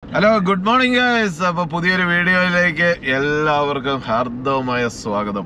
Hello good morning guys അപ്പൊ പുതിയൊരു വീഡിയോയിലേക്ക് എല്ലാവർക്കും ഹാർദവമായ സ്വാഗതം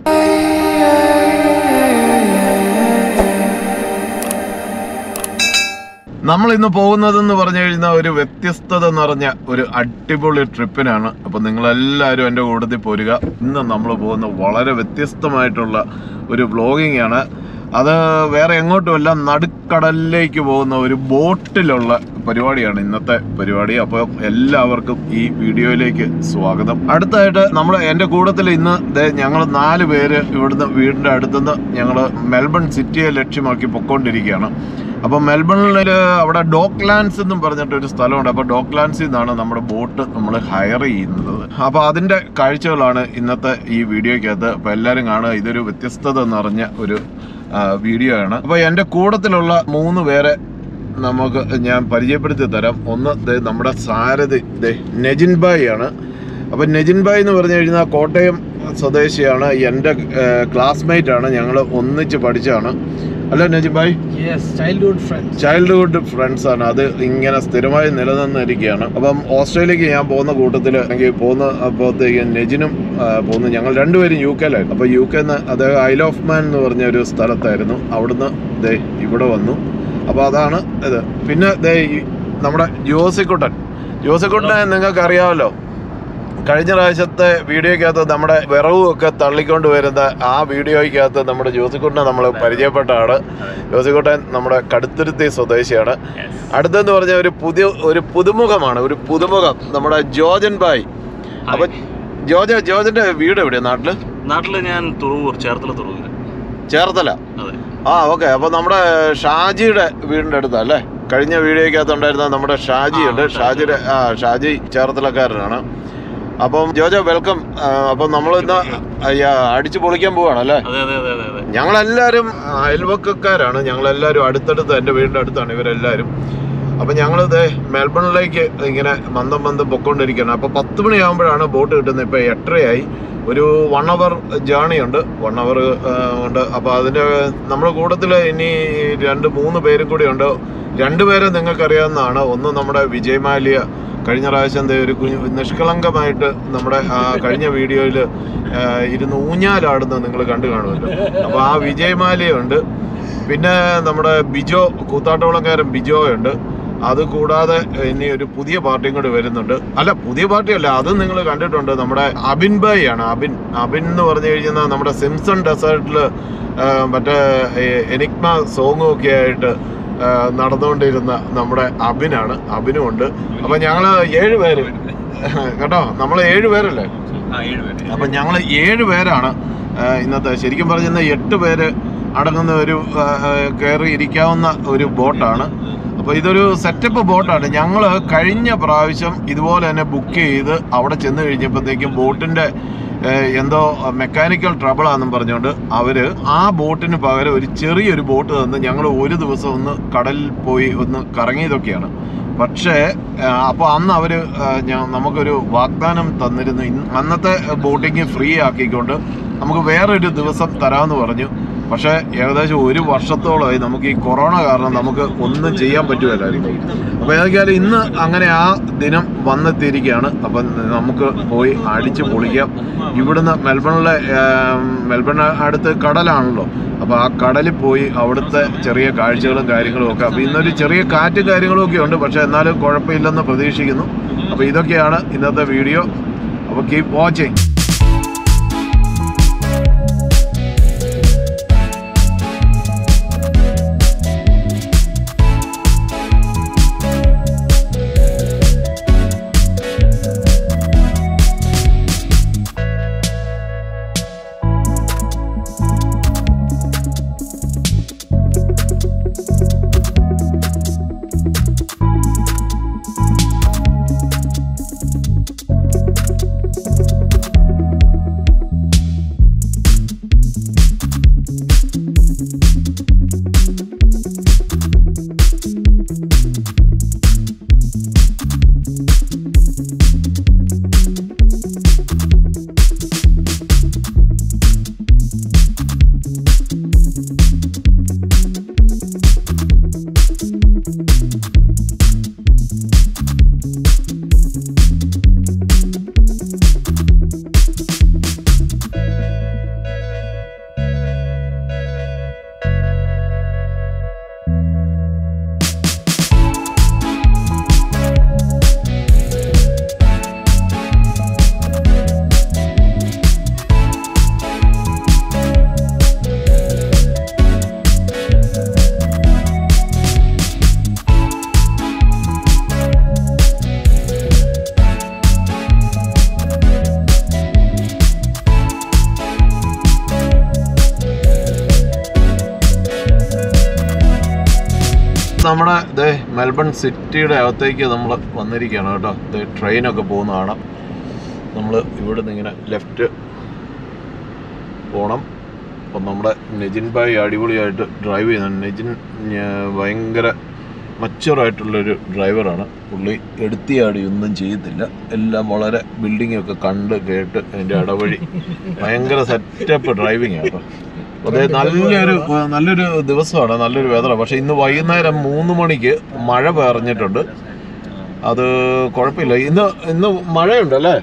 നമ്മൾ ഇന്ന് പോകുന്നതെന്ന് പറഞ്ഞു കഴിഞ്ഞാൽ ഒരു വ്യത്യസ്തത നിറഞ്ഞ ഒരു അടിപൊളി ട്രിപ്പിനാണ് അപ്പൊ നിങ്ങൾ എല്ലാവരും എൻ്റെ കൂട്ടത്തിൽ പോരുക ഇന്ന് നമ്മൾ പോകുന്ന വളരെ വ്യത്യസ്തമായിട്ടുള്ള ഒരു വ്ലോഗിംഗ് ആണ് അത് വേറെ എങ്ങോട്ടുമല്ല നടുക്കടലിലേക്ക് പോകുന്ന ഒരു ബോട്ടിലുള്ള പരിപാടിയാണ് ഇന്നത്തെ പരിപാടി അപ്പോൾ എല്ലാവർക്കും ഈ വീഡിയോയിലേക്ക് സ്വാഗതം അടുത്തായിട്ട് നമ്മൾ എൻ്റെ കൂട്ടത്തിൽ ഇന്ന് ഞങ്ങൾ നാല് പേര് ഇവിടുന്ന് വീടിൻ്റെ അടുത്തുനിന്ന് ഞങ്ങൾ മെൽബൺ സിറ്റിയെ ലക്ഷ്യമാക്കി പൊക്കോണ്ടിരിക്കുകയാണ് അപ്പോൾ മെൽബണിൽ അവിടെ ഡോക്ക് ലാൻഡ്സ് എന്നും പറഞ്ഞിട്ട് ഒരു സ്ഥലമുണ്ട് അപ്പോൾ ഡോക്ക് ലാൻഡ്സിൽ നിന്നാണ് നമ്മുടെ ബോട്ട് നമ്മൾ ഹയർ ചെയ്യുന്നത് അപ്പോൾ അതിൻ്റെ കാഴ്ചകളാണ് ഇന്നത്തെ ഈ വീഡിയോയ്ക്കകത്ത് അപ്പോൾ എല്ലാവരും കാണുക ഇതൊരു വ്യത്യസ്തത നിറഞ്ഞ ഒരു ആ, വീഡിയോ ആണ് അപ്പോൾ എൻ്റെ കൂട്ടത്തിലുള്ള മൂന്ന് പേരെ നമുക്ക് ഞാൻ പരിചയപ്പെടുത്തി തരാം ഒന്ന് ദേ നമ്മുടെ സാരഥി ദേ നെജിൻ ബായി ആണ് അപ്പം നെജിൻ ബായ് എന്ന് പറഞ്ഞു കഴിഞ്ഞാൽ കോട്ടയം സ്വദേശിയാണ് എൻ്റെ ക്ലാസ്മേറ്റ് ആണ് ഞങ്ങൾ ഒന്നിച്ച് പഠിച്ചാണ് അല്ല നെജിൻ ബായ് Yes, childhood friends. Childhood friends ആണ് അത് ഇങ്ങനെ സ്ഥിരമായി നിലനിന്നിരിക്കുകയാണ് അപ്പം ഓസ്ട്രേലിയക്ക് ഞാൻ പോകുന്ന കൂട്ടത്തിൽ അല്ലെങ്കിൽ പോകുന്ന അപ്പോഴത്തേക്ക് നെജിനും ആ, പോകുന്നു ഞങ്ങൾ രണ്ടുപേരും യു കെയിലായിരുന്നു അപ്പോൾ യു കെന്ന് അദ്ദേഹം ഐൽ ഓഫ് മാൻ എന്ന് പറഞ്ഞ ഒരു സ്ഥലത്തായിരുന്നു അവിടുന്ന് ദേ ഇവിടെ വന്നു അപ്പോൾ അതാണ് ഇത് പിന്നെ ദേ ഈ നമ്മുടെ ജോസിക്കുട്ടൻ ജോസിക്കുട്ടനെ നിങ്ങൾക്ക് അറിയാമല്ലോ കഴിഞ്ഞ പ്രാവശ്യത്തെ വീഡിയോയ്ക്കകത്ത് നമ്മുടെ വിറവും ഒക്കെ തള്ളിക്കൊണ്ട് വരുന്ന ആ വീഡിയോയ്ക്കകത്ത് നമ്മുടെ ജോസിക്കുട്ടനെ നമ്മൾ പരിചയപ്പെട്ട ആള് ജോസിക്കുട്ടൻ നമ്മുടെ കടുത്തുരുത്തി സ്വദേശിയാണ് അടുത്തെന്ന് പറഞ്ഞ ഒരു പുതിയ ഒരു പുതുമുഖമാണ് ഒരു പുതുമുഖം നമ്മുടെ ജോജൻ ബായ് അപ്പൊ ജോജ ജോജന്റെ വീട് എവിടെയാ നാട്ടില് നാട്ടില് ഞാൻ തുറവൂർ ചേർത്തല തുറവൂര് ചേർത്തല അതെ ആ ഓക്കെ അപ്പൊ നമ്മുടെ ഷാജിയുടെ വീടിന്റെ അടുത്താ അല്ലേ കഴിഞ്ഞ വീഡിയോയ്ക്കകത്ത് ഉണ്ടായിരുന്ന നമ്മുടെ ഷാജി ഉണ്ട് ആ, ഷാജി. ഷാജിയുടെ ആ ഷാജി ചേർത്തലക്കാരനാണ് അപ്പം ജോജോ വെൽക്കം ആ, അപ്പം നമ്മൾ ഇന്ന് അയ്യ, അടിച്ചു പൊളിക്കാൻ പോവാണ് അല്ലേ അതെ അതെ അതെ അതെ അതെ ഞങ്ങളെല്ലാവരും അയൽവക്കക്കാരാണ് ഞങ്ങളെല്ലാവരും അടുത്തടുത്ത് എൻ്റെ വീടിൻ്റെ അടുത്താണ് ഇവരെല്ലാവരും അപ്പം ഞങ്ങൾ ഇത് മെൽബണിലേക്ക് ഇങ്ങനെ മന്ദം മന്ദം പൊക്കോണ്ടിരിക്കുകയാണ് അപ്പോൾ പത്ത് മണിയാകുമ്പോഴാണ് ബോട്ട് കിട്ടുന്നത് ഇപ്പോൾ എട്ടരയായി ഒരു വൺ അവർ ജേണി ഉണ്ട് വൺ അവർ ഉണ്ട് അപ്പോൾ അതിൻ്റെ നമ്മുടെ കൂട്ടത്തിൽ ഇനി രണ്ട് മൂന്ന് പേരും കൂടി ഉണ്ട് രണ്ടുപേരെ നിങ്ങൾക്കറിയാവുന്നതാണ് ഒന്ന് നമ്മുടെ വിജയമാലിയ കഴിഞ്ഞ പ്രാവശ്യം ദേ ഒരു കുഞ്ഞു നിഷ്കളങ്കമായിട്ട് നമ്മുടെ ആ കഴിഞ്ഞ വീഡിയോയിൽ ഇരുന്ന് ഊഞ്ഞാലാടുന്നത് നിങ്ങൾ കണ്ടു കാണുമല്ലോ അപ്പോൾ ആ വിജയമാലിയുണ്ട് പിന്നെ നമ്മുടെ ബിജോ കൂത്താട്ടോളക്കാരൻ ബിജോ ഉണ്ട് അത് കൂടാതെ ഇനി ഒരു പുതിയ പാർട്ടിയും കൂടി വരുന്നുണ്ട് അല്ല പുതിയ പാർട്ടിയല്ല അത് നിങ്ങൾ കണ്ടിട്ടുണ്ട് നമ്മുടെ അബിൻ ബായ് ആണ് അബിൻ അബിൻ എന്ന് പറഞ്ഞു കഴിഞ്ഞാൽ നമ്മുടെ സിംസൺ ഡെസേർട്ടിൽ മറ്റേ എനിക്മ സോങ്ങും ഒക്കെ ആയിട്ട് ആ, നടന്നുകൊണ്ടിരുന്ന നമ്മുടെ അബിനാണ് അബിനും ഉണ്ട് അപ്പൊ ഞങ്ങള് ഏഴ് പേര് കേട്ടോ നമ്മൾ ഏഴ് പേരല്ലേ ആ ഏഴ് പേര് അപ്പം ഞങ്ങൾ ഏഴ് പേരാണ് ആ, ഇന്നത്തെ ശരിക്കും പറഞ്ഞാൽ എട്ട് പേര് അടങ്ങുന്ന ഒരു ആ, ആ, കയറി ഇരിക്കാവുന്ന ഒരു ബോട്ടാണ് അപ്പോൾ ഇതൊരു സെറ്റപ്പ് ബോട്ടാണ് ഞങ്ങൾ കഴിഞ്ഞ പ്രാവശ്യം ഇതുപോലെ തന്നെ ബുക്ക് ചെയ്ത് അവിടെ ചെന്ന് കഴിഞ്ഞപ്പോഴത്തേക്കും ബോട്ടിൻ്റെ എന്തോ മെക്കാനിക്കൽ ട്രബിളാണെന്നും പറഞ്ഞുകൊണ്ട് അവർ ആ ബോട്ടിന് പകരം ഒരു ചെറിയൊരു ബോട്ട് തന്ന് ഞങ്ങൾ ഒരു ദിവസം ഒന്ന് കടലിൽ പോയി ഒന്ന് കറങ്ങിയതൊക്കെയാണ് പക്ഷേ അപ്പോൾ അന്ന് അവർ നമുക്കൊരു വാഗ്ദാനം തന്നിരുന്നു ഇന്ന് അന്നത്തെ ബോട്ടിങ് ഫ്രീ ആക്കിക്കൊണ്ട് നമുക്ക് വേറൊരു ദിവസം തരാമെന്ന് പറഞ്ഞു പക്ഷേ ഏകദേശം ഒരു വർഷത്തോളമായി നമുക്ക് ഈ കൊറോണ കാരണം നമുക്ക് ഒന്നും ചെയ്യാൻ പറ്റുമല്ലായിരുന്നു അപ്പോൾ ഏതൊക്കെയാലും ഇന്ന് അങ്ങനെ ആ ദിനം വന്നെത്തിയിരിക്കുകയാണ് അപ്പം നമുക്ക് പോയി അടിച്ച് പൊളിക്കാം ഇവിടുന്ന് മെൽബണിലെ മെൽബൺ അടുത്ത് കടലാണല്ലോ അപ്പോൾ ആ കടലിൽ പോയി അവിടുത്തെ ചെറിയ കാഴ്ചകളും കാര്യങ്ങളും ഒക്കെ അപ്പോൾ ഇന്നൊരു ചെറിയ കാറ്റും കാര്യങ്ങളും ഒക്കെ ഉണ്ട് പക്ഷേ എന്നാലും കുഴപ്പമില്ലെന്ന് പ്രതീക്ഷിക്കുന്നു അപ്പോൾ ഇതൊക്കെയാണ് ഇന്നത്തെ വീഡിയോ അപ്പോൾ കീപ് വാച്ചിങ് നമ്മുടെ ദേ മെൽബൺ സിറ്റിയുടെ അകത്തേക്ക് നമ്മൾ വന്നിരിക്കുകയാണ് കേട്ടോ ദേ ട്രെയിനൊക്കെ പോകുന്ന കാണാം നമ്മൾ ഇവിടുന്ന് ഇങ്ങനെ ലെഫ്റ്റ് പോകണം അപ്പം നമ്മുടെ നെജിൻ ഭായ് അടിപൊളിയായിട്ട് ഡ്രൈവ് ചെയ്യുന്നുണ്ട് നെജിൻ ഞാ- ഭയങ്കര മച്ചുറായിട്ടുള്ളൊരു ഡ്രൈവറാണ് പുള്ളി എടുത്തിയാടി ഒന്നും ചെയ്യത്തില്ല എല്ലാം വളരെ ബിൽഡിംഗ് ഒക്കെ കണ്ട് കേട്ട് അതിൻ്റെ ഇടവഴി ഭയങ്കര സെറ്റപ്പ് ഡ്രൈവിംഗ് ആണ് കേട്ടോ അതെ നല്ലൊരു നല്ലൊരു ദിവസമാണ് നല്ലൊരു വെതറാണ് പക്ഷെ ഇന്ന് വൈകുന്നേരം മൂന്ന് മണിക്ക് മഴ പറഞ്ഞിട്ടുണ്ട് അത് കുഴപ്പമില്ല ഇന്ന് ഇന്ന് മഴയുണ്ടല്ലേ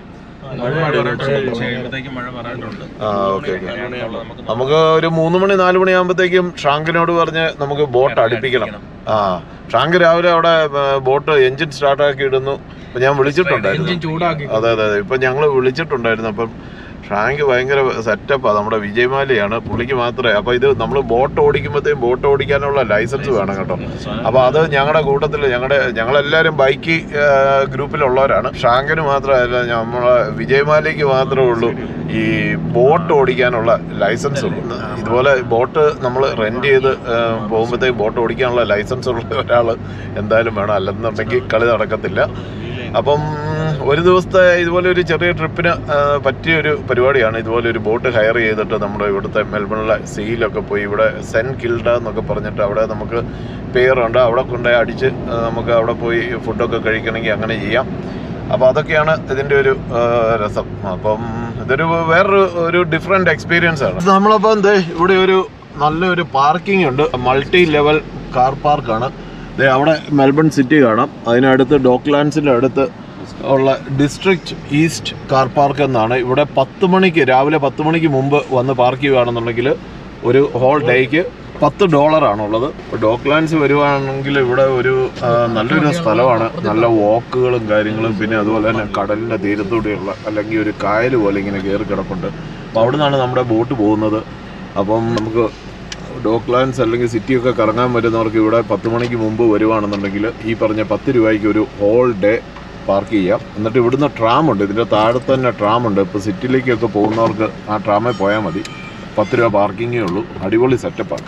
ആ ഓക്കെ ഓക്കെ നമുക്ക് ഒരു മൂന്ന് മണി നാല് മണി ആകുമ്പോഴത്തേക്കും ഷാങ്കിനോട് പറഞ്ഞ് നമുക്ക് ബോട്ട് അടുപ്പിക്കണം ആ ഷാങ്ക് രാവിലെ അവിടെ ബോട്ട് എഞ്ചിൻ സ്റ്റാർട്ടാക്കി ഇടുന്നു അപ്പൊ ഞാൻ വിളിച്ചിട്ടുണ്ടായിരുന്നു ചൂടാക്കി അതെ അതെ അതെ ഇപ്പൊ ഞങ്ങൾ വിളിച്ചിട്ടുണ്ടായിരുന്നു അപ്പം ഷാങ്ക് ഭയങ്കര സെറ്റപ്പാണ് നമ്മുടെ വിജയ്മാലയാണ് പുള്ളിക്ക് മാത്രമേ അപ്പൊ ഇത് നമ്മൾ ബോട്ട് ഓടിക്കുമ്പോഴത്തേക്കും ബോട്ട് ഓടിക്കാനുള്ള ലൈസൻസ് വേണം കേട്ടോ അപ്പൊ അത് ഞങ്ങളുടെ കൂട്ടത്തിൽ ഞങ്ങളുടെ ഞങ്ങളെല്ലാവരും ബൈക്ക് ഗ്രൂപ്പിലുള്ളവരാണ് ഷാങ്കിന് മാത്രമല്ല നമ്മളെ വിജയ്മാലയ്ക്ക് മാത്രമേ ഉള്ളൂ ഈ ബോട്ട് ഓടിക്കാനുള്ള ലൈസൻസ് ഉള്ളൂ ഇതുപോലെ ബോട്ട് നമ്മൾ റെന്റ് ചെയ്ത് പോകുമ്പോഴത്തേക്ക് ബോട്ട് ഓടിക്കാനുള്ള ലൈസൻസ് ഉള്ള ഒരാൾ എന്തായാലും വേണം അല്ലെന്നുണ്ടെങ്കിൽ കളി നടക്കത്തില്ല അപ്പം ഒരു ദിവസത്തെ ഇതുപോലെ ഒരു ചെറിയ ട്രിപ്പിന് ആ, പറ്റിയ ഒരു പരിപാടിയാണ് ഇതുപോലെ ഒരു ബോട്ട് ഹയർ ചെയ്തിട്ട് നമ്മുടെ ഇവിടുത്തെ മെൽബണിലെ സീലൊക്കെ പോയി ഇവിടെ സെൻ കിൽഡ എന്നൊക്കെ പറഞ്ഞിട്ട് അവിടെ നമുക്ക് പേറുണ്ട് അവിടെ കൊണ്ടുപോയി അടിച്ച് ആ, നമുക്ക് അവിടെ പോയി ഫുഡൊക്കെ കഴിക്കണമെങ്കിൽ അങ്ങനെ ചെയ്യാം അപ്പോൾ അതൊക്കെയാണ് ഇതിൻ്റെ ഒരു ആ, രസം അപ്പം ഇതൊരു വേറൊരു ഒരു ഡിഫറെൻ്റ് എക്സ്പീരിയൻസ് ആണ് നമ്മളപ്പോൾ എന്തേ ഇവിടെ ഒരു നല്ലൊരു പാർക്കിംഗ് ഉണ്ട് മൾട്ടി ലെവൽ കാർ പാർക്കാണ് ദേ അവിടെ മെൽബൺ സിറ്റി കാണാം അതിനടുത്ത് ഡോക്ലാൻഡ്സിൻ്റെ അടുത്ത് ഉള്ള ഡിസ്ട്രിക്ട് ഈസ്റ്റ് കാർ പാർക്ക് എന്നാണ് ഇവിടെ പത്ത് മണിക്ക് രാവിലെ പത്ത് മണിക്ക് മുമ്പ് വന്ന് പാർക്ക് ചെയ്യുകയാണെന്നുണ്ടെങ്കിൽ ഒരു ഹോൾ ഡേക്ക് പത്ത് ഡോളറാണുള്ളത് ഇപ്പോൾ ഡോക്ലാൻഡ്സ് വരുവാണെങ്കിൽ ഇവിടെ ഒരു ആ, നല്ലൊരു സ്ഥലമാണ് നല്ല വാക്കുകളും കാര്യങ്ങളും പിന്നെ അതുപോലെ തന്നെ കടലിൻ്റെ തീരത്തൂടെയുള്ള അല്ലെങ്കിൽ ഒരു കായൽ പോലെ ഇങ്ങനെ കയറി കിടപ്പുണ്ട് അപ്പോൾ അവിടെ നിന്നാണ് നമ്മുടെ ബോട്ട് പോകുന്നത് അപ്പം നമുക്ക് ഡോക്ലാൻഡ്സ് അല്ലെങ്കിൽ സിറ്റിയൊക്കെ കറങ്ങാൻ വരുന്നവർക്ക് ഇവിടെ പത്ത് മണിക്ക് മുമ്പ് വരുവാണെന്നുണ്ടെങ്കിൽ ഈ പറഞ്ഞ പത്ത് രൂപയ്ക്ക് ഒരു ഹോൾ ഡേ പാർക്ക് ചെയ്യാം എന്നിട്ട് ഇവിടുന്ന് ട്രാം ഉണ്ട് ഇതിൻ്റെ താഴെ തന്നെ ട്രാം ഉണ്ട് ഇപ്പോൾ സിറ്റിയിലേക്കൊക്കെ പോകുന്നവർക്ക് ആ ട്രാമിൽ പോയാൽ മതി പത്ത് രൂപ പാർക്കിങ്ങേ ഉള്ളൂ അടിപൊളി സെറ്റപ്പാണ്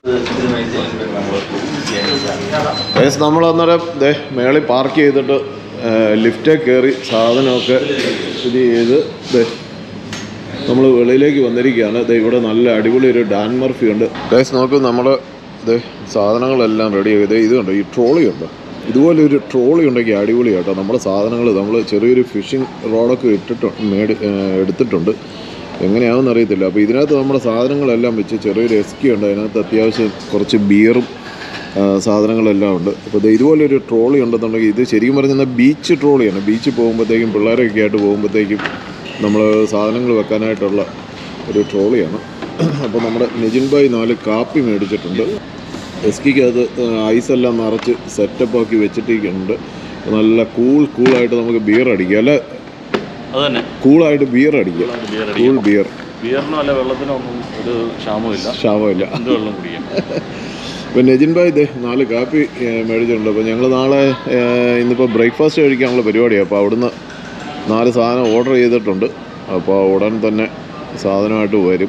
നമ്മൾ അന്നേരം ദേ മേളിൽ പാർക്ക് ചെയ്തിട്ട് ലിഫ്റ്റേ കയറി സാധനമൊക്കെ ഇത് ചെയ്ത് ദേ നമ്മൾ വെളിയിലേക്ക് വന്നിരിക്കുകയാണ് ദേ ഇവിടെ നല്ല അടിപൊളി ഒരു ഡാൻ മർഫി ഉണ്ട് ഗൈസ് നോക്കൂ നമ്മൾ ദേ സാധനങ്ങളെല്ലാം റെഡി ചെയ്ത് ഇത് കണ്ടോ ഈ ട്രോളി ഉണ്ട് ഇതുപോലെ ഒരു ട്രോളി ഉണ്ടെങ്കിൽ അടിപൊളി കേട്ടോ നമ്മുടെ സാധനങ്ങൾ നമ്മൾ ചെറിയൊരു ഫിഷിംഗ് റോഡൊക്കെ ഇട്ടിട്ട് മേടി ഏഹ് എടുത്തിട്ടുണ്ട് എങ്ങനെയാണെന്ന് അറിയത്തില്ല അപ്പോൾ ഇതിനകത്ത് നമ്മുടെ സാധനങ്ങളെല്ലാം വെച്ച് ചെറിയൊരു എസ്കി ഉണ്ട് അതിനകത്ത് അത്യാവശ്യം കുറച്ച് ബിയറും ആ, സാധനങ്ങളെല്ലാം ഉണ്ട് അപ്പോൾ ദേ ഇതുപോലെ ഒരു ട്രോളി ഉണ്ടെന്നുണ്ടെങ്കിൽ ഇത് ശരിക്കും പറഞ്ഞാൽ ബീച്ച് ട്രോളിയാണ് ബീച്ചിൽ പോകുമ്പോഴത്തേക്കും പിള്ളേരൊക്കെ ആയിട്ട് പോകുമ്പോഴത്തേക്കും നമ്മൾ സാധനങ്ങൾ വെക്കാനായിട്ടുള്ള ഒരു ട്രോളിയാണ് അപ്പോൾ നമ്മുടെ നിജിൻ ഭായ് നാല് കാപ്പി മേടിച്ചിട്ടുണ്ട് എസ്കിക്കകത്ത് ഐസെല്ലാം നിറച്ച് സെറ്റപ്പ് ആക്കി വെച്ചിട്ടൊക്കെയുണ്ട് നല്ല കൂൾ കൂളായിട്ട് നമുക്ക് ബിയർ അടിക്കാം അല്ല അത് തന്നെ കൂളായിട്ട് ബിയർ അടിക്കാം ബിയർ കൂൾ അടിക്കാം ബിയർ ബിയറിനും അല്ല വെള്ളത്തിനും ഒന്നും ഒരു ക്ഷാമമില്ല ക്ഷാമമില്ല എന്ത് വെള്ളം കുടിക്കാം ഇപ്പം നെജിൻ ഭായ് ഇതേ നാല് കാപ്പി ഏഹ്, മേടിച്ചിട്ടുണ്ട് അപ്പോൾ ഞങ്ങൾ നാളെ ഏഹ്, ഇന്നിപ്പോൾ ബ്രേക്ക്ഫാസ്റ്റ് കഴിക്കാനുള്ള പരിപാടിയാണ് അപ്പോൾ അവിടുന്ന് നാല് സാധനം ഓർഡർ ചെയ്തിട്ടുണ്ട് അപ്പോൾ ഉടൻ തന്നെ സാധനമായിട്ട് വരും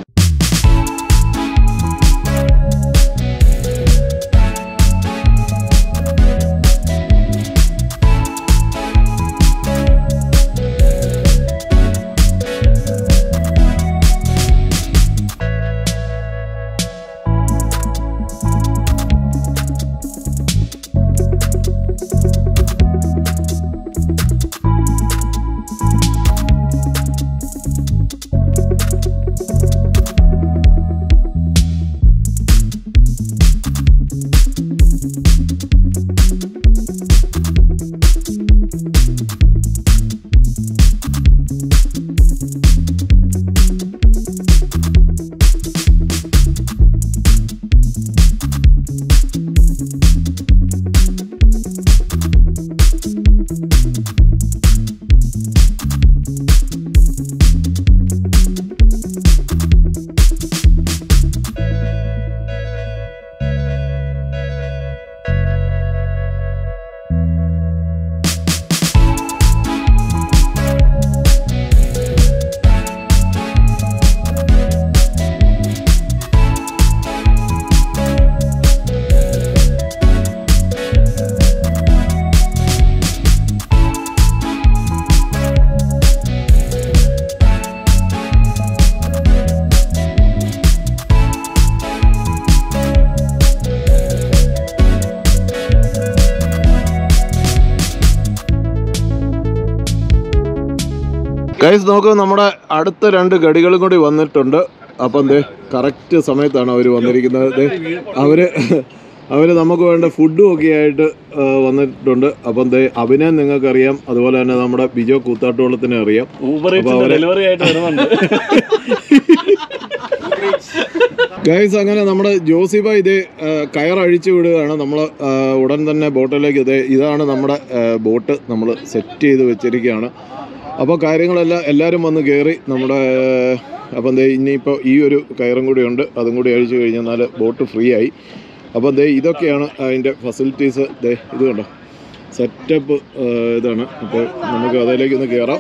ഗൈസ് നോക്കൂ നമ്മുടെ അടുത്ത രണ്ട് ഗടികളും കൂടി വന്നിട്ടുണ്ട് അപ്പം എന്തേ കറക്റ്റ് സമയത്താണ് അവർ വന്നിരിക്കുന്നത് ദേ അവര് അവര് നമുക്ക് വേണ്ട ഫുഡും ഒക്കെ ആയിട്ട് ആ, വന്നിട്ടുണ്ട് അപ്പം ദേ അഭിനയം നിങ്ങൾക്കറിയാം അതുപോലെ തന്നെ നമ്മുടെ ബിജോ കൂത്താട്ടുകുളത്തിനെ അറിയാം ഊബർ അപ്പൊ അവര് ഡെലിവറി ആയിട്ട് വരുന്നുണ്ട് ഗൈസ് അങ്ങനെ നമ്മുടെ ജോസിബ ഇത് ആ, കയറഴിച്ചു വിടുകയാണ് നമ്മൾ ഉടൻ തന്നെ ബോട്ടിലേക്ക് ഇത് ഇതാണ് നമ്മുടെ ആ, ബോട്ട് നമ്മൾ സെറ്റ് ചെയ്ത് വെച്ചിരിക്കുകയാണ് അപ്പോൾ കാര്യങ്ങളെല്ലാം എല്ലാവരും വന്ന് കയറി നമ്മുടെ അപ്പം ദേ ഇനിയിപ്പോൾ ഈ ഒരു കയറും കൂടി ഉണ്ട് അതും കൂടി അഴിച്ചു കഴിഞ്ഞാൽ ബോട്ട് ഫ്രീ ആയി അപ്പോൾ ദേ ഇതൊക്കെയാണ് അതിൻ്റെ ഫെസിലിറ്റീസ് ദേ ഇത് കണ്ടോ സെറ്റപ്പ് ഇതാണ് അപ്പോൾ നമുക്ക് അതിലേക്ക് ഒന്ന് കയറാം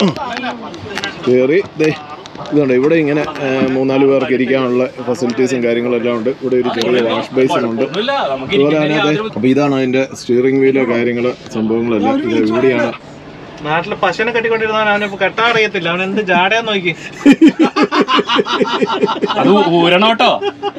കയറി ദേ ഇതുണ്ട് ഇവിടെ ഇങ്ങനെ ആ, മൂന്നാല് പേർക്ക് ഇരിക്കാനുള്ള ഫെസിലിറ്റീസും കാര്യങ്ങളെല്ലാം ഉണ്ട് ഇവിടെ ഒരു ചെറിയ വാഷ് ബേസിൻ ഉണ്ട് അതുപോലെ തന്നെ ദേ, അപ്പോൾ ഇതാണ് അതിൻ്റെ സ്റ്റിയറിംഗ് വീല് കാര്യങ്ങൾ സംഭവങ്ങളെല്ലാം ഇത് ഇവിടെയാണ് നാട്ടില് പശുവിനെ കെട്ടിക്കൊണ്ടിരുന്നവൻ അവനിപ്പോ കെട്ടാൻ അറിയത്തില്ല അവൻ എന്ത് ജാടയാന്ന് നോക്കി അത് ഊരണോട്ടോ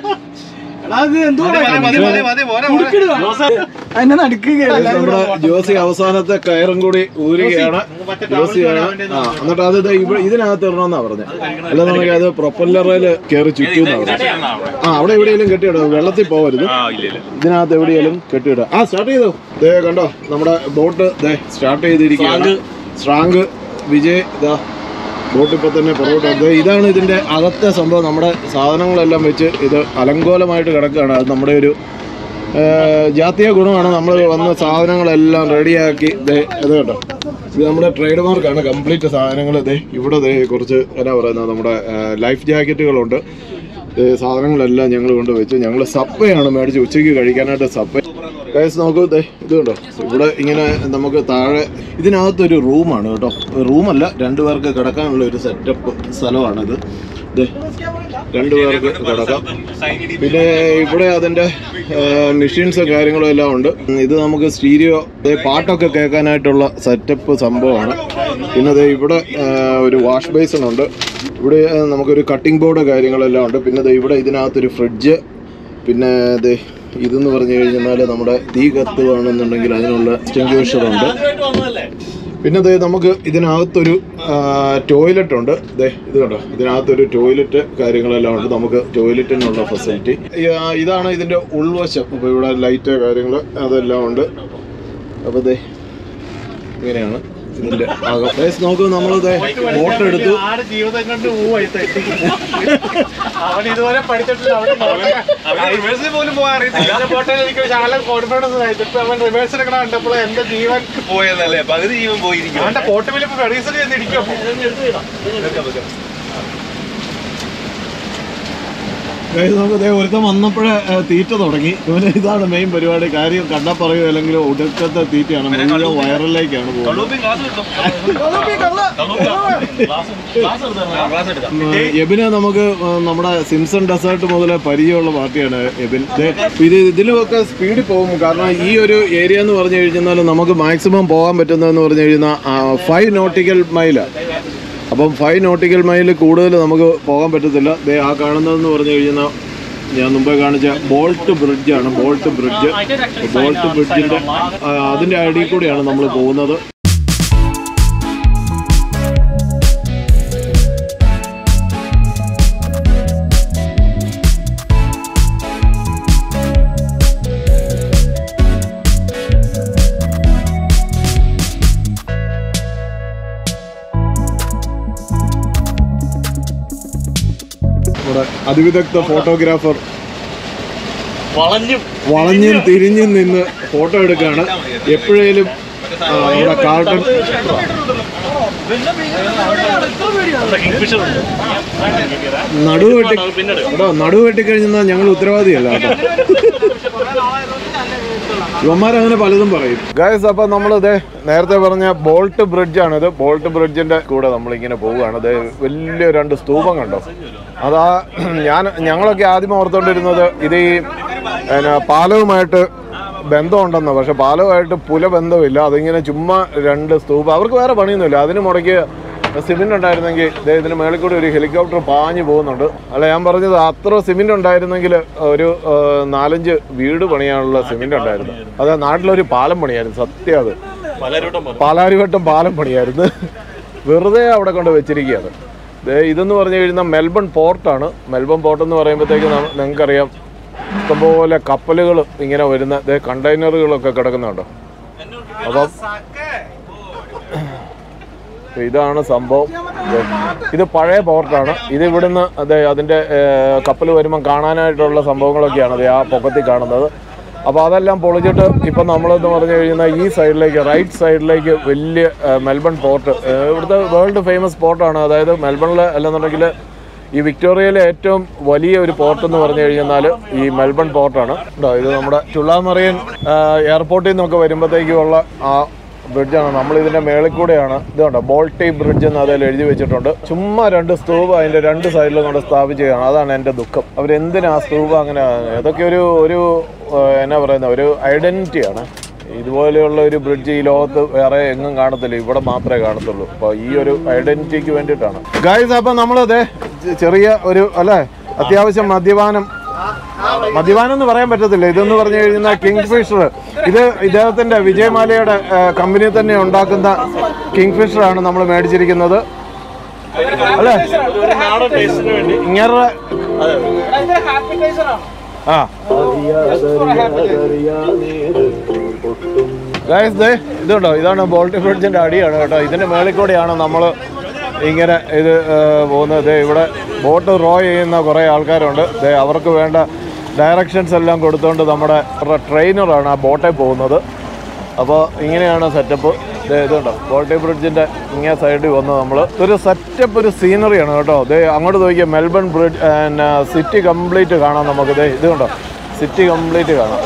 മതി, മതി, മതി, പോരെ, പോരെ. നമ്മുടെ ജോസി അവസാനത്തെ കയറും കൂടി ഊരുകയാണ് ജോസിയാണ് ആ എന്നിട്ട് അത് ദേ ഇവിടെ ഇതിനകത്ത് ഇടണമെന്നാ പറഞ്ഞത് അല്ലാന്നുണ്ടെങ്കിൽ അത് പ്രൊപ്പല്ലറിൽ കയറി ചുറ്റുമെന്നാ പറഞ്ഞത് ആ അവിടെ എവിടെയെങ്കിലും കെട്ടിയിടുക വെള്ളത്തിൽ പോകരുത് ഇതിനകത്ത് എവിടെയെങ്കിലും കെട്ടിയിടുക ആ സ്റ്റാർട്ട് ചെയ്തു ദേ കണ്ടോ നമ്മുടെ ബോട്ട് ദേ സ്റ്റാർട്ട് ചെയ്തിരിക്കുകയാണ് സ്ട്രാങ്ക് വിജയ് ഇതാ ബോട്ട് ഇപ്പൊ തന്നെ പുറകോട്ട് ദേ ഇതാണ് ഇതിന്റെ അകത്തെ സംഭവം നമ്മുടെ സാധനങ്ങളെല്ലാം വെച്ച് ഇത് അലങ്കോലമായിട്ട് കിടക്കുകയാണ് അത് നമ്മുടെ ഒരു ആ, ജാതീയ ഗുണമാണ് നമ്മൾ വന്ന സാധനങ്ങളെല്ലാം റെഡിയാക്കി ദേ ഇത് കേട്ടോ ഇത് നമ്മുടെ ട്രേഡ് മാർക്കാണ് കംപ്ലീറ്റ് സാധനങ്ങൾ ദേ ഇവിടെ ദേ കുറച്ച് എന്നാ പറയുന്നത് നമ്മുടെ ലൈഫ് ജാക്കറ്റുകളുണ്ട് ദേ സാധനങ്ങളെല്ലാം ഞങ്ങൾ കൊണ്ട് വെച്ച് ഞങ്ങൾ സപ്പയാണ് മേടിച്ച് ഉച്ചയ്ക്ക് കഴിക്കാനായിട്ട് സപ്പ കേസ് നോക്കൂ ദേ ഇത് കണ്ടോ ഇവിടെ ഇങ്ങനെ നമുക്ക് താഴെ ഇതിനകത്തൊരു റൂമാണ് കേട്ടോ റൂമല്ല രണ്ടു പേർക്ക് കിടക്കാനുള്ള ഒരു സെറ്റപ്പ് സ്ഥലമാണിത് ദേ രണ്ടു പേർക്ക് കിടക്കാം പിന്നെ ഇവിടെ അതിൻ്റെ മെഷീൻസ് കാര്യങ്ങളും എല്ലാം ഉണ്ട് ഇത് നമുക്ക് സ്റ്റീരിയോ പാട്ടൊക്കെ കേൾക്കാനായിട്ടുള്ള സെറ്റപ്പ് സംഭവമാണ് പിന്നെ ദേ ഇവിടെ ആ, ഒരു വാഷ് ബേസിൻ ഉണ്ട് ഇവിടെ ആ, നമുക്കൊരു കട്ടിംഗ് ബോർഡ് കാര്യങ്ങളെല്ലാം ഉണ്ട് പിന്നെ ദേ ഇവിടെ ഇതിനകത്തൊരു ഫ്രിഡ്ജ് പിന്നെ ദേ ഇതെന്ന് പറഞ്ഞു കഴിഞ്ഞാൽ നമ്മുടെ തീ കത്തുകയാണെന്നുണ്ടെങ്കിൽ അതിനുള്ള എക്സ്റ്റിങ്ക്യൂഷർ ഉണ്ട് പിന്നെ ദേ നമുക്ക് ഇതിനകത്തൊരു ടോയ്ലറ്റ് ഉണ്ട് ദേ ഇത് കണ്ടോ ഇതിനകത്തൊരു ടോയ്ലറ്റ് കാര്യങ്ങളെല്ലാം ഉണ്ട് നമുക്ക് ടോയ്ലറ്റിനുള്ള ഫെസിലിറ്റി ഇതാണ് ഇതിൻ്റെ ഉൾവശം അപ്പോൾ ഇവിടെ ലൈറ്റ് കാര്യങ്ങൾ അതെല്ലാം ഉണ്ട് അപ്പോൾ ദേ ഇങ്ങനെയാണ് ഇതിൻ്റെ ആകം Guys, നോക്കൂ നമ്മൾ ദേ ബോട്ട് എടുത്തു ആട് ജീവിതം കൊണ്ട് പോവായി അവൻ ഇതുപോലെ പഠിച്ചിട്ടില്ല അവന് റിവേഴ്സിൽ പോലും പോകാൻ അറിയത്തില്ല പോട്ടെ എനിക്ക് ശാല കോൺഫിഡൻസ് ആയിട്ട് ഇപ്പൊ അവൻ റിവേഴ്സ് എടുക്കണ കണ്ടപ്പോൾ എന്റെ ജീവൻ പോയതല്ലേ പകുതി ജീവൻ പോയിരിക്കും അവന്റെ പോർട്ടുമിൽ ഇപ്പൊ റീസൺ ചെയ്തിരിക്കും Guys, നമുക്ക് ദേ ഒരുത്തം വന്നപ്പോഴേ ആ, തീറ്റ തുടങ്ങി ഇവന് ഇതാണ് മെയിൻ പരിപാടി കാര്യം കണ്ടാ പറയൂ അല്ലെങ്കിൽ ഒടുക്കത്തെ തീറ്റയാണ് മുഴുവൻ വയറിലേക്കാണ് പോകുന്നത് ഉം, എബിന് നമുക്ക് ആ, നമ്മുടെ സിംസൺ ഡെസേർട്ട് മുതലേ പരിചയമുള്ള പാർട്ടിയാണ് എബിൻ ദേ, ഇത് ഇതിലുമൊക്കെ സ്പീഡിൽ പോകും കാരണം ഈ ഒരു ഏരിയ എന്ന് പറഞ്ഞു കഴിഞ്ഞാൽ നമുക്ക് മാക്സിമം പോകാൻ പറ്റുന്നതെന്ന് പറഞ്ഞു കഴിഞ്ഞാൽ ഫൈവ് നോട്ടിക്കൽ മൈല് അപ്പം ഫൈവ് നോട്ടിക്കൽ മൈൽ കൂടുതൽ നമുക്ക് പോകാൻ പറ്റത്തില്ല ദേ ആ കാണുന്നതെന്ന് പറഞ്ഞു കഴിഞ്ഞാൽ ഞാൻ മുമ്പേ കാണിച്ച ബോൾട്ട് ബ്രിഡ്ജാണ് ബോൾട്ട് ബ്രിഡ്ജ് ബോൾട്ട് ബ്രിഡ്ജിന്റെ ആ, അതിന്റെ അടിയിൽ കൂടിയാണ് നമ്മൾ പോകുന്നത് നമ്മുടെ അതിവിദഗ്ധ ഫോട്ടോഗ്രാഫർ വളഞ്ഞും വളഞ്ഞും തിരിഞ്ഞും നിന്ന് ഫോട്ടോ എടുക്കുകയാണ് എപ്പോഴേലും ആ, നമ്മുടെ കാർട്ടൺ കിങ്ഫിഷർ ഉണ്ട് നടുവ് വെട്ടി പിന്നെ കേട്ടോ നടുവ് വെട്ടിക്കഴിഞ്ഞാൽ ഞങ്ങൾ ഉത്തരവാദിയല്ല കേട്ടോ ഇവന്മാരങ്ങനെ പലതും പറയും ഗായസ് അപ്പൊ നമ്മൾ ഇതേ നേരത്തെ പറഞ്ഞ ബോൾട്ട് ബ്രിഡ്ജ് ആണ് ഇത് ബോൾട്ട് ബ്രിഡ്ജിന്റെ കൂടെ നമ്മളിങ്ങനെ പോവുകയാണ് ഇത് വലിയ രണ്ട് സ്തൂപം കണ്ടോ അതാ ഞാൻ ഞങ്ങളൊക്കെ ആദ്യം ഓർത്തോണ്ടിരുന്നത് ഇത് ഈ പിന്നെ പാലവുമായിട്ട് ബന്ധമുണ്ടെന്ന് പക്ഷെ പാലവുമായിട്ട് പുല ബന്ധമില്ല അതിങ്ങനെ ചുമ്മാ രണ്ട് സ്തൂപം അവർക്ക് വേറെ പണിയൊന്നുമില്ല അതിന് മുടക്കി സിമെന്റ് ഉണ്ടായിരുന്നെങ്കിൽ ദേ ഇതിന് മേളിൽ കൂടി ഒരു ഹെലികോപ്റ്റർ പാഞ്ഞു പോകുന്നുണ്ട് അല്ല ഞാൻ പറഞ്ഞത് അത്ര സിമെന്റ് ഉണ്ടായിരുന്നെങ്കിൽ ഒരു ആ, നാലഞ്ച് വീട് പണിയാനുള്ള സിമെന്റ് ഉണ്ടായിരുന്നു അതെ നാട്ടിലൊരു പാലം പണിയായിരുന്നു സത്യം അത് പലരോട്ടും പാലാരിവട്ടം പാലം പണിയായിരുന്നു വെറുതെ അവിടെ കൊണ്ട് വെച്ചിരിക്കുകയാണ് ദേ ഇതെന്ന് പറഞ്ഞു കഴിഞ്ഞാൽ മെൽബൺ പോർട്ടാണ് മെൽബൺ പോർട്ട് എന്ന് പറയുമ്പോഴത്തേക്ക് നിങ്ങൾക്കറിയാം ഇഷ്ടംപോലെ കപ്പലുകൾ ഇങ്ങനെ വരുന്ന ദേ കണ്ടെയ്നറുകളൊക്കെ കിടക്കുന്നുണ്ടോ അപ്പം അപ്പൊ ഇതാണ് സംഭവം ദേ, ഇത് പഴയ പോർട്ടാണ് ഇത് ഇവിടുന്ന് അതെ അതിൻ്റെ കപ്പൽ വരുമ്പം കാണാനായിട്ടുള്ള സംഭവങ്ങളൊക്കെയാണ് ദേ ആ പൊക്കത്തിൽ കാണുന്നത് അപ്പോൾ അതെല്ലാം പൊളിച്ചിട്ട് ഇപ്പം നമ്മളെന്ന് പറഞ്ഞു കഴിഞ്ഞാൽ ഈ സൈഡിലേക്ക് റൈറ്റ് സൈഡിലേക്ക് വലിയ ഏ, മെൽബൺ പോർട്ട് ഏ, ഇവിടുത്തെ വേൾഡ് ഫേമസ് പോർട്ടാണ് അതായത് മെൽബണിൽ അല്ലെന്നുണ്ടെങ്കിൽ ഈ വിക്ടോറിയയിലെ ഏറ്റവും വലിയ ഒരു പോർട്ട് എന്ന് പറഞ്ഞു കഴിഞ്ഞാൽ ഈ മെൽബൺ പോർട്ടാണ് ഉണ്ടോ ഇത് നമ്മുടെ ചുള്ളാമറിയൻ എയർപോർട്ടിൽ നിന്നൊക്കെ വരുമ്പോഴത്തേക്കുള്ള ആ ബ്രിഡ്ജാണ് നമ്മൾ ഇതിന്റെ മേളിൽ കൂടെയാണ് ഇത് കണ്ടോ ബോൾട്ടി ബ്രിഡ്ജ് എന്ന് അതിൽ എഴുതി വെച്ചിട്ടുണ്ട് ചുമ്മാ രണ്ട് സ്തൂപ അതിന്റെ രണ്ട് സൈഡിലും കൊണ്ട് സ്ഥാപിച്ചതാണ് അതാണ് എൻ്റെ ദുഃഖം അവരെന്തിനാ ആ സ്തൂപ അങ്ങനെ അതൊക്കെ ഒരു ഒരു ആ, എന്നാ പറയുന്ന ഒരു ഐഡന്റിറ്റിയാണ് ഇതുപോലെയുള്ള ഒരു ബ്രിഡ്ജ് ഈ ലോകത്ത് വേറെ എങ്ങും കാണത്തില്ല ഇവിടെ മാത്രമേ കാണത്തുള്ളൂ അപ്പോൾ ഈ ഒരു ഐഡന്റിറ്റിക്ക് വേണ്ടിയിട്ടാണ് ഗായ്സ് അപ്പം നമ്മളത് ചെറിയ ഒരു അല്ലേ അത്യാവശ്യം മദ്യപാനം മദ്യപാനം എന്ന് പറയാൻ പറ്റത്തില്ല ഇതെന്ന് പറഞ്ഞു കഴിഞ്ഞാൽ കിങ് ഫിഷർ ഇത് ഇദ്ദേഹത്തിന്റെ വിജയമാലയുടെ കമ്പനി തന്നെ ഉണ്ടാക്കുന്ന കിങ് ഫിഷർ ആണ് നമ്മൾ മേടിച്ചിരിക്കുന്നത് അല്ലേ ഇങ്ങനെ ആ ഗായ്സ് ദേ ഇതുണ്ടോ ഇതാണ് ബോൾട്ടി ബ്രിഡ്ജിന്റെ അടിയാണ് കേട്ടോ ഇതിന്റെ മേളിൽ കൂടെയാണ് നമ്മൾ ഇങ്ങനെ ഇത് ആ, പോകുന്നത് ദേ ഇവിടെ ബോട്ട് റോ ചെയ്യുന്ന കുറേ ആൾക്കാരുണ്ട് ദേ അവർക്ക് വേണ്ട ഡയറക്ഷൻസ് എല്ലാം കൊടുത്തുകൊണ്ട് നമ്മുടെ ട്രെയിനറാണ് ആ ബോട്ടിൽ പോകുന്നത് അപ്പോൾ ഇങ്ങനെയാണ് സെറ്റപ്പ് ഇതുണ്ടോ ബോട്ടി ബ്രിഡ്ജിൻ്റെ ഇങ്ങനെ സൈഡിൽ വന്ന് നമ്മൾ ഒരു സെറ്റപ്പ് ഒരു സീനറിയാണ് കേട്ടോ ദേ അങ്ങോട്ട് നോക്കിയാൽ മെൽബൺ ബ്രിഡ്ജ് സിറ്റി കംപ്ലീറ്റ് കാണാം നമുക്ക് ദേ ഇത് കണ്ടോ സിറ്റി കംപ്ലീറ്റ് കാണാം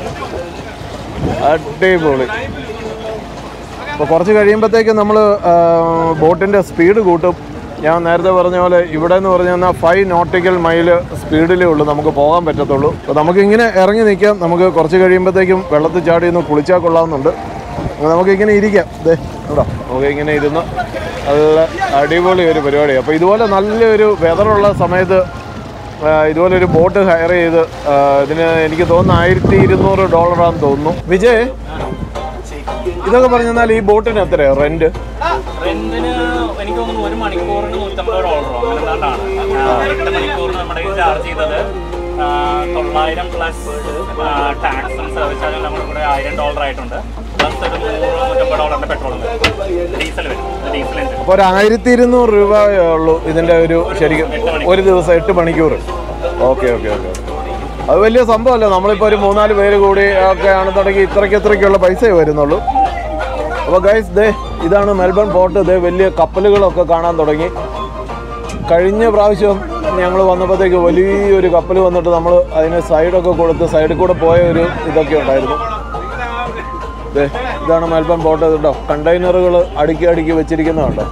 അടിപൊളി അപ്പോൾ കുറച്ച് കഴിയുമ്പോഴത്തേക്ക് നമ്മൾ ബോട്ടിൻ്റെ സ്പീഡ് കൂട്ടും ഞാൻ നേരത്തെ പറഞ്ഞ പോലെ ഇവിടെ എന്ന് പറഞ്ഞു കഴിഞ്ഞാൽ ഫൈവ് നോട്ടിക്കൽ മൈല് സ്പീഡിലേ ഉള്ളൂ നമുക്ക് പോകാൻ പറ്റത്തുള്ളൂ അപ്പോൾ നമുക്ക് ഇങ്ങനെ ഇറങ്ങി നിൽക്കാം നമുക്ക് കുറച്ച് കഴിയുമ്പോഴത്തേക്കും വെള്ളത്തിൽ ചാടി ഒന്ന് കുളിച്ചാൽ കൊള്ളാമെന്നുണ്ട് അപ്പോൾ നമുക്കിങ്ങനെ ഇരിക്കാം ദേ കേട്ടോ നമുക്ക് ഇങ്ങനെ ഇരുന്ന് നല്ല അടിപൊളി ഒരു പരിപാടിയാണ് അപ്പോൾ ഇതുപോലെ നല്ലൊരു വെതറുള്ള സമയത്ത് ആ, ഇതുപോലെ ഒരു ബോട്ട് ഹയർ ചെയ്ത് ആ, ഇതിന് എനിക്ക് തോന്നുന്നു ആയിരത്തി ഇരുന്നൂറ് ഡോളറാന്ന് തോന്നുന്നു വിജയ് ഇതൊക്കെ പറഞ്ഞാൽ ഈ ബോട്ടിന് എത്രയാണ് റെന്റ് റെന്റിന് എനിക്ക് തോന്നുന്നു ഒരു മണിക്കൂറിന് നൂറ്റമ്പത് ഡോളറോ അങ്ങനെ എന്താണ്ടാണ് എട്ട് മണിക്കൂറിന് നമ്മുടെ ചാർജ് ചെയ്തത് ആ, തൊള്ളായിരം പ്ലസ് ടാക്സും സർവീസ് ചാർജും നമ്മുടെ കൂടെ ആയിരം ഡോളർ ആയിട്ടുണ്ട് പ്ലസ് ഒരു നൂറ് നൂറ്റമ്പത് ഡോളറിന്റെ പെട്രോൾ ഡീസൽ വരും ഡീസൽ ഉണ്ട് അപ്പോൾ ഒരു ആയിരത്തി ഇരുന്നൂറ് രൂപയേ ഉള്ളൂ ഇതിൻ്റെ ഒരു ശരിക്കും ഒരു ദിവസം എട്ട് മണിക്കൂർ ഓക്കെ ഓക്കെ ഓക്കെ അത് വലിയ സംഭവമല്ല നമ്മളിപ്പോൾ ഒരു മൂന്നാല് പേര് കൂടി ഒക്കെ ആണെന്നുണ്ടെങ്കിൽ ഇത്രയ്ക്ക് ഇത്രയ്ക്കുള്ള പൈസയെ വരുന്നുള്ളൂ അപ്പോൾ ഗൈസ് ദേ ഇതാണ് മെൽബൺ പോർട്ട് ദേ വലിയ കപ്പലുകളൊക്കെ കാണാൻ തുടങ്ങി കഴിഞ്ഞ പ്രാവശ്യം ഞങ്ങൾ വന്നപ്പോഴത്തേക്ക് വലിയൊരു കപ്പൽ വന്നിട്ട് നമ്മൾ അതിന് സൈഡൊക്കെ കൊടുത്ത് സൈഡിൽ കൂടെ പോയ ഒരു ഇതൊക്കെ ഉണ്ടായിരുന്നു ദേ, ഇതാണ് മെൽബൺ പോർട്ട് കേട്ടോ കണ്ടെയ്നറുകൾ അടുക്കി അടുക്കി വെച്ചിരിക്കുന്നതുണ്ടോ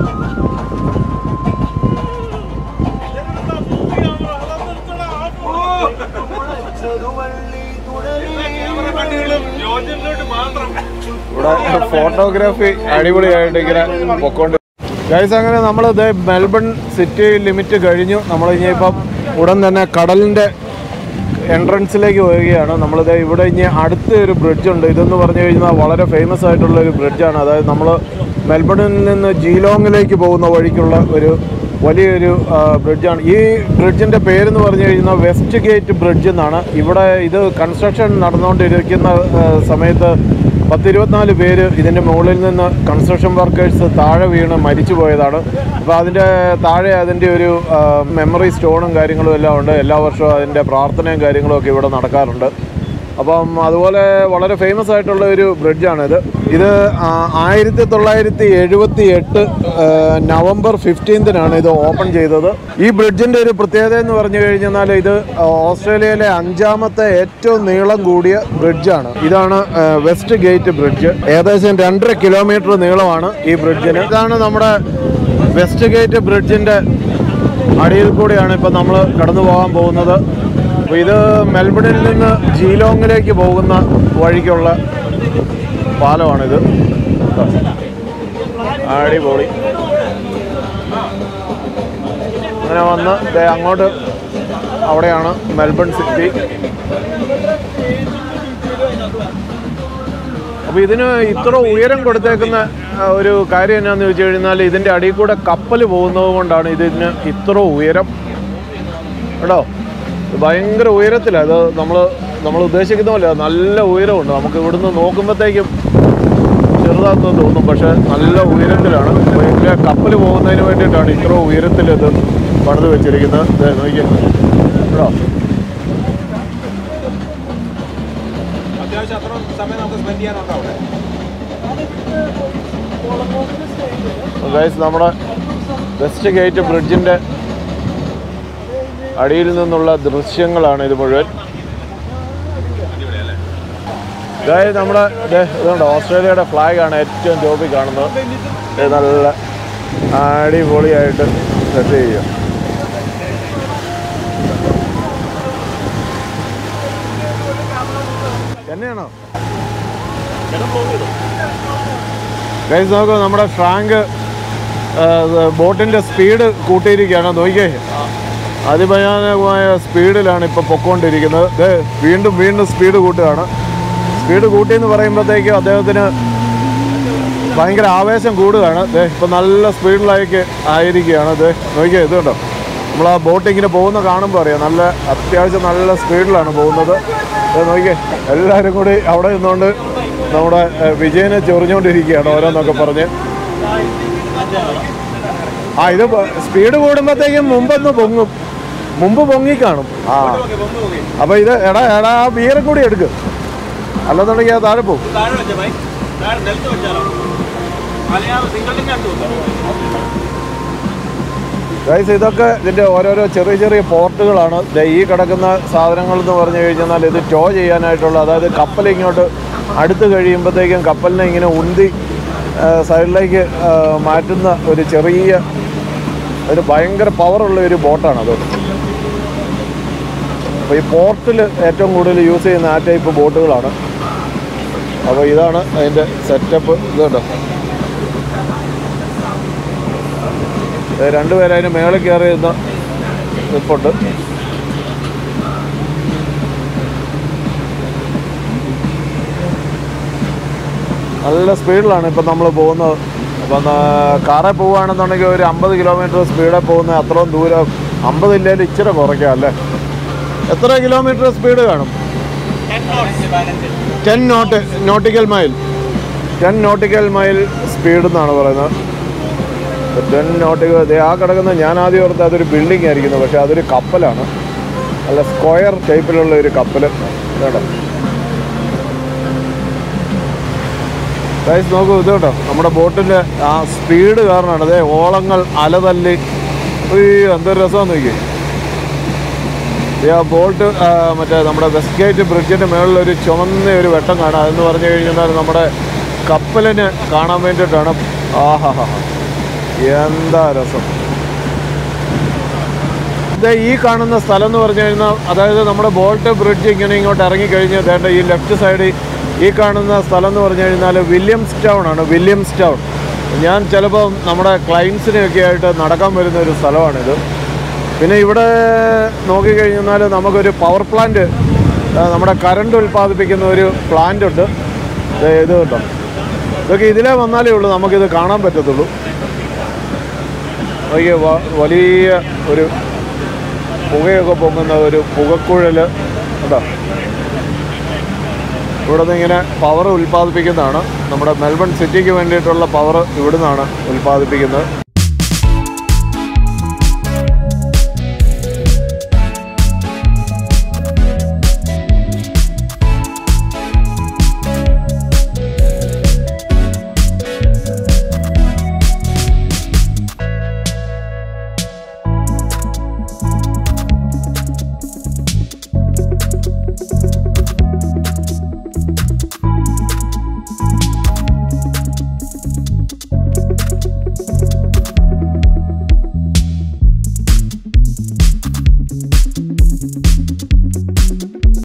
ഇവിടെ ഫോട്ടോഗ്രാഫി അടിപൊളിയായിട്ട് ഇങ്ങനെ പൊക്കോണ്ട് ഗൈസ് അങ്ങനെ നമ്മൾ മെൽബൺ സിറ്റി ലിമിറ്റ് കഴിഞ്ഞു നമ്മൾ ഇനിയിപ്പം ഉടൻ തന്നെ കടലിൻ്റെ എൻട്രൻസിലേക്ക് പോവുകയാണ് നമ്മളിത് ഇവിടെ ഇനി അടുത്ത ഒരു ബ്രിഡ്ജ് ഉണ്ട് ഇതെന്ന് പറഞ്ഞു കഴിഞ്ഞാൽ വളരെ ഫേമസ് ആയിട്ടുള്ള ഒരു ബ്രിഡ്ജാണ് അതായത് നമ്മൾ മെൽബണിൽ നിന്ന് ജീലോങ്ങിലേക്ക് പോകുന്ന വഴിക്കുള്ള ഒരു വലിയൊരു ആ, ബ്രിഡ്ജാണ് ഈ ബ്രിഡ്ജിൻ്റെ പേരെന്ന് പറഞ്ഞു കഴിഞ്ഞാൽ വെസ്റ്റ് ഗേറ്റ് ബ്രിഡ്ജ് എന്നാണ് ഇവിടെ ഇത് കൺസ്ട്രക്ഷൻ നടന്നുകൊണ്ടിരിക്കുന്ന ആ, സമയത്ത് പത്തിരുപത്തിനാല് പേര് ഇതിൻ്റെ മുകളിൽ നിന്ന് കൺസ്ട്രക്ഷൻ വർക്കേഴ്സ് താഴെ വീണ് മരിച്ചു പോയതാണ് അപ്പോൾ അതിൻ്റെ താഴെ അതിൻ്റെ ഒരു മെമ്മറി സ്റ്റോണും കാര്യങ്ങളും എല്ലാം ഉണ്ട് എല്ലാ വർഷവും അതിൻ്റെ പ്രാർത്ഥനയും കാര്യങ്ങളും ഒക്കെ ഇവിടെ നടക്കാറുണ്ട് അപ്പം അതുപോലെ വളരെ ഫേമസ് ആയിട്ടുള്ള ഒരു ബ്രിഡ്ജാണിത് ഇത് ആ, ആയിരത്തി തൊള്ളായിരത്തി എഴുപത്തി എട്ട് നവംബർ ഫിഫ്റ്റീൻത്തിനാണ് ഇത് ഓപ്പൺ ചെയ്തത് ഈ ബ്രിഡ്ജിൻ്റെ ഒരു പ്രത്യേകത എന്ന് പറഞ്ഞു കഴിഞ്ഞാൽ ഇത് ഓസ്ട്രേലിയയിലെ അഞ്ചാമത്തെ ഏറ്റവും നീളം കൂടിയ ബ്രിഡ്ജാണ് ഇതാണ് ആ, വെസ്റ്റ് ഗേറ്റ് ബ്രിഡ്ജ് ഏകദേശം രണ്ടര കിലോമീറ്റർ നീളമാണ് ഈ ബ്രിഡ്ജിന് ഇതാണ് നമ്മുടെ വെസ്റ്റ് ഗേറ്റ് ബ്രിഡ്ജിൻ്റെ അടിയിൽ കൂടിയാണ് ഇപ്പം നമ്മൾ കടന്നു പോകാൻ പോകുന്നത് അപ്പോൾ ഇത് മെൽബണിൽ നിന്ന് ജീലോങ്ങിലേക്ക് പോകുന്ന വഴിക്കുള്ള പാലമാണിത് അടിപൊളി അങ്ങനെ വന്ന് ദേ അങ്ങോട്ട് അവിടെയാണ് മെൽബൺ സിറ്റി അപ്പോൾ ഇതിന് ഇത്ര ഉയരം കൊടുത്തേക്കുന്ന ആ, ഒരു കാര്യം എന്നാന്ന് ചോദിച്ചു കഴിഞ്ഞാൽ ഇതിൻ്റെ അടിയിൽ കൂടെ കപ്പൽ പോകുന്നത് കൊണ്ടാണ് ഇതിന് ഇത്ര ഉയരം കേട്ടോ ഇത് ഭയങ്കര ഉയരത്തിലാണ് അത് നമ്മൾ നമ്മൾ ഉദ്ദേശിക്കുന്ന പോലെ നല്ല ഉയരമുണ്ട് നമുക്ക് ഇവിടുന്ന് നോക്കുമ്പോഴത്തേക്കും ചെറുതാണെന്ന് തോന്നും പക്ഷെ നല്ല ഉയരത്തിലാണ് അപ്പോൾ ഇതിലെ കപ്പൽ പോകുന്നതിന് വേണ്ടിയിട്ടാണ് ഇത്ര ഉയരത്തിൽ ഇത് പണിത് വെച്ചിരിക്കുന്നത് ദേ നോക്കിയേ കേട്ടോ അത്യാവശ്യം അത്ര സമയം നമുക്ക് സ്പെൻഡ് ചെയ്യാനുണ്ടോ അവിടെ ഗൈസ് നമ്മുടെ വെസ്റ്റ് ഗേറ്റ് ബ്രിഡ്ജിൻ്റെ അടിയിൽ നിന്നുള്ള ദൃശ്യങ്ങളാണ് ഇത് മുഴുവൻ ഗായ് നമ്മുടെ ദേ ഇതുണ്ട് ഓസ്ട്രേലിയയുടെ ഫ്ലാഗ് ആണ് ഏറ്റവും ടോപ്പിൽ കാണുന്നത് ഇത് നല്ല അടിപൊളിയായിട്ട് സെറ്റ് ചെയ്യും എന്നെയാണോ ഗൈസ് നോക്കൂ നമ്മുടെ ഫ്രാങ്ക് ബോട്ടിൻ്റെ സ്പീഡ് കൂട്ടിയിരിക്കുകയാണ് നോക്കിയേ അതിഭയാനകമായ സ്പീഡിലാണ് ഇപ്പോൾ പൊക്കോണ്ടിരിക്കുന്നത് ദേ വീണ്ടും വീണ്ടും സ്പീഡ് കൂട്ടുകയാണ് സ്പീഡ് കൂട്ടി എന്ന് പറയുമ്പോഴത്തേക്കും അദ്ദേഹത്തിന് ഭയങ്കര ആവേശം കൂടുകയാണ് ദേ ഇപ്പം നല്ല സ്പീഡിലേക്ക് ആയിരിക്കുകയാണ് ദേ നോക്കിയേ ഇത് കണ്ടോ നമ്മൾ ആ ബോട്ട് ഇങ്ങനെ പോകുന്ന കാണുമ്പോൾ അറിയാം നല്ല അത്യാവശ്യം നല്ല സ്പീഡിലാണ് പോകുന്നത് ദേ നോക്കിയേ എല്ലാവരും കൂടി അവിടെ നിന്നുകൊണ്ട് നമ്മുടെ ഏഹ്, വിജയനെ ചൊറിഞ്ഞുകൊണ്ടിരിക്കുകയാണ് ഓരോന്നൊക്കെ പറഞ്ഞ് ആ ഇത് സ്പീഡ് കൂടുമ്പോഴത്തേക്കും മുമ്പൊന്ന് പൊങ്ങും മുമ്പ് പൊങ്ങി കാണും ആ അപ്പൊ ഇത് എടാ എടാ ആ ബിയർ കൂടി എടുക്ക് അല്ലെന്നുണ്ടെങ്കിൽ അത് താഴെ പോകും താഴെ വെച്ചോ ബൈ താഴെ നിലത്ത് വെച്ചാലോ മലയാളം സിംഗിൾ ലിങ്ക് ആണ് ഗൈസ് ഇതൊക്കെ ഇതിൻ്റെ ഓരോരോ ചെറിയ ചെറിയ പോർട്ടുകളാണ് ദേ ഈ കിടക്കുന്ന സാധനങ്ങൾ എന്ന് പറഞ്ഞു കഴിഞ്ഞാൽ ഇത് ടോ ചെയ്യാനായിട്ടുള്ള അതായത് കപ്പൽ ഇങ്ങോട്ട് അടുത്ത് കഴിയുമ്പോഴത്തേക്കും കപ്പലിനെ ഇങ്ങനെ ഉന്തി ആ, സൈഡിലേക്ക് ആ, മാറ്റുന്ന ഒരു ചെറിയ ഒരു ഭയങ്കര പവറുള്ള ഒരു ബോട്ടാണത് അപ്പോൾ ഈ പോർട്ടിൽ ഏറ്റവും കൂടുതൽ യൂസ് ചെയ്യുന്ന ആ ടൈപ്പ് ബോട്ടുകളാണ് അപ്പോൾ ഇതാണ് അതിൻ്റെ സെറ്റപ്പ് ഇതുണ്ടോ ഏ, രണ്ടുപേരും അതിന് മേളിൽ കയറി ഇരുന്ന നിൽപ്പുണ്ട് നല്ല സ്പീഡിലാണ് ഇപ്പം നമ്മൾ പോകുന്നത് അപ്പം കാറിൽ പോവുകയാണെന്നുണ്ടെങ്കിൽ ഒരു അമ്പത് കിലോമീറ്റർ സ്പീഡിൽ പോകുന്ന അത്രയും ദൂരം അമ്പതില്ലേലും ഇച്ചിരി കുറയ്ക്കാം അല്ലേ എത്ര കിലോമീറ്റർ സ്പീഡ് കാണും ten knot nautical mile ten nautical mile speed എന്നാണ് പറയുന്നത് ടെൻ നോട്ടിക്കൽ ദേ ആ കിടക്കുന്ന ഞാൻ ആദ്യം ഓർത്ത് അതൊരു ബിൽഡിംഗ് ആയിരിക്കുന്നു പക്ഷേ അതൊരു കപ്പലാണ് അല്ല സ്ക്വയർ ടൈപ്പിലുള്ള ഒരു കപ്പൽ കേട്ടോ ഗൈസ് നോക്കൂ ഇത് കേട്ടോ നമ്മുടെ ബോട്ടിൻ്റെ ആ സ്പീഡ് കാരണമാണ് അതേ ഓളങ്ങൾ അലതല്ലി അയ്യോ എന്തൊരു രസമാണെന്ന് നോക്കി ഈ ആ ബോട്ട് ആ, മറ്റേ നമ്മുടെ വെസ്റ്റ് ഗേറ്റ് ബ്രിഡ്ജിൻ്റെ മുകളിൽ ഒരു ചുമന്ന ഒരു വെട്ടം കാണാം അതെന്ന് പറഞ്ഞു കഴിഞ്ഞാൽ നമ്മുടെ കപ്പലിന് കാണാൻ വേണ്ടിയിട്ടാണ് ആഹാ ഹാ എന്താ രസം ഇത് ഈ കാണുന്ന സ്ഥലം എന്ന് പറഞ്ഞു കഴിഞ്ഞാൽ അതായത് നമ്മുടെ ബോട്ട് ബ്രിഡ്ജ് ഇങ്ങനെ ഇങ്ങോട്ട് ഇറങ്ങി കഴിഞ്ഞ് വേണ്ട ഈ ലെഫ്റ്റ് സൈഡിൽ ഈ കാണുന്ന സ്ഥലം എന്ന് പറഞ്ഞു കഴിഞ്ഞാൽ വില്യംസ് ടൗൺ ആണ് വില്യംസ് ടൗൺ ഞാൻ ചിലപ്പോൾ നമ്മുടെ ക്ലയൻസിനെയൊക്കെ ആയിട്ട് നടക്കാൻ വരുന്ന ഒരു സ്ഥലമാണിത് പിന്നെ ഇവിടെ നോക്കിക്കഴിഞ്ഞാൽ നമുക്കൊരു പവർ പ്ലാന്റ് നമ്മുടെ കറണ്ട് ഉൽപ്പാദിപ്പിക്കുന്ന ഒരു പ്ലാന്റ് ഉണ്ട് ദേ ഇത് കേട്ടോ ഇതൊക്കെ ഇതിലേ വന്നാലേ ഉള്ളൂ നമുക്കിത് കാണാൻ പറ്റത്തുള്ളൂ വലിയ വ- വലിയ ഒരു പുകയൊക്കെ പൊങ്ങുന്ന ഒരു പുകക്കുഴൽ കേട്ടോ ഇവിടെ നിന്ന് ഇങ്ങനെ പവർ ഉൽപ്പാദിപ്പിക്കുന്നതാണ് നമ്മുടെ മെൽബൺ സിറ്റിക്ക് വേണ്ടിയിട്ടുള്ള പവർ ഇവിടെ നിന്നാണ് ഉൽപ്പാദിപ്പിക്കുന്നത്